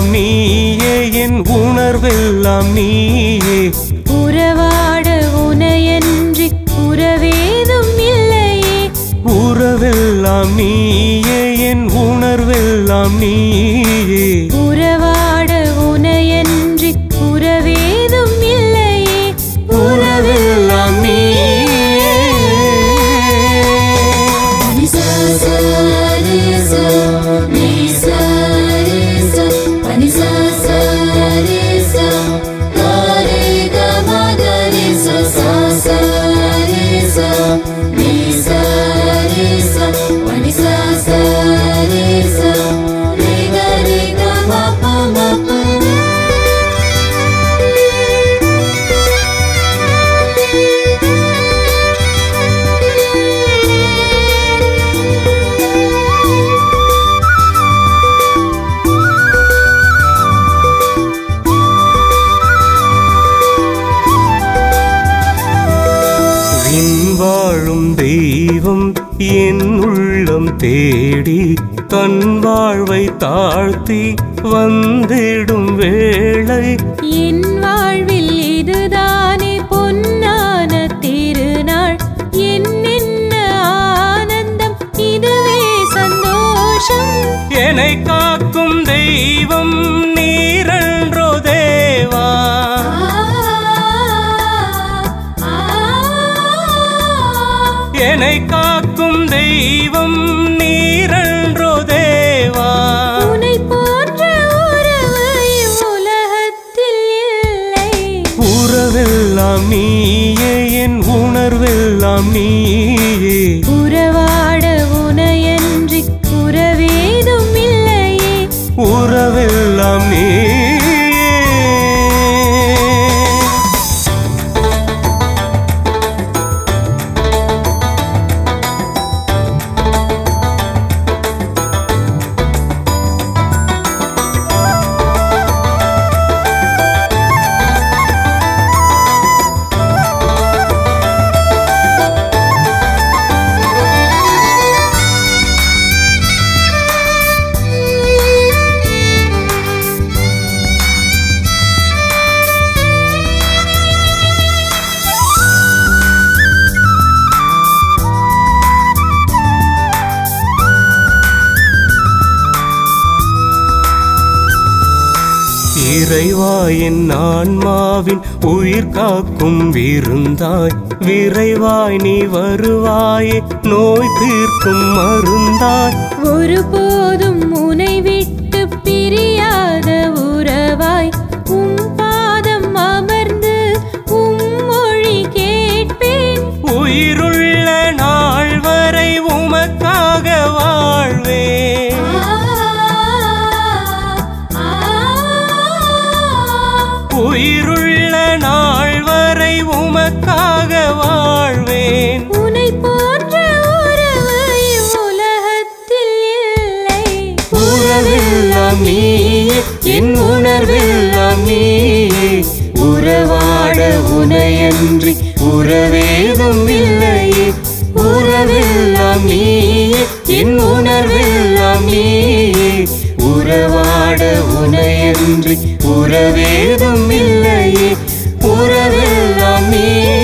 உறவெல்லாம் நீயே என் உணர்வெல்லாம் நீயே உறவாட உனையன்றி உறவேதும் இல்லையே உறவெல்லாம் நீயே என் உணர்வெல்லாம் நீயே உறவாட உனையன்றி உறவேதும் இல்லையே உறவெல்லாம் நீயே விண் வாழும் தெய்வம் என் உள்ளம் தேடி தன் வாழ்வை தாழ்த்தி வந்திடும் வேளை என் வாழ்வில் இதுதானே பொன்னான திருநாள் என்னென்ன ஆனந்தம் இதுவே சந்தோஷம் என்னை காக்கும் தெய்வம் நீரன்றோ தேவா என்னை காக்கும் தெய்வம் நீரன்றோ தேவா உனை போன்ற உறவு இவ்வுலகத்தில் இல்லை உறவெல்லாம் நீயே என் உணர்வெல்லாம் நீயே உறவாட உனையன்றி உறவேதும் இல்லையே உறவெல்லாம் நீயே இறைவா என் ஆன்மாவின் உயிர் காக்கும் விருந்தாய் விரைவாய் நீ வருவாயே நோய் தீர்க்கும் மருந்தாய் ஒருபோதும் உனை விட்டு பிரியாத உறவாய் உம் பாதம் அமர்ந்து உம் மொழி கேட்பேன் உயிருள்ள நாள் வரை உமக்காக வாழ்வேன் உயிருள்ள நாள் வரை உமக்காக வாழ்வேன் உனை போன்ற உறவு இவ்வுலகத்தில் இல்லை உறவெல்லாம் நீயே என் உணர்வெல்லாம் நீயே உறவாட உனையன்றி உறவேதும் இல்லையே உறவெல்லாம் நீயே என் உணர்வெல்லாம் நீயே உறவாட உனையன்றி உறவேதும் இல்லையே உறவெல்லாம் நீயே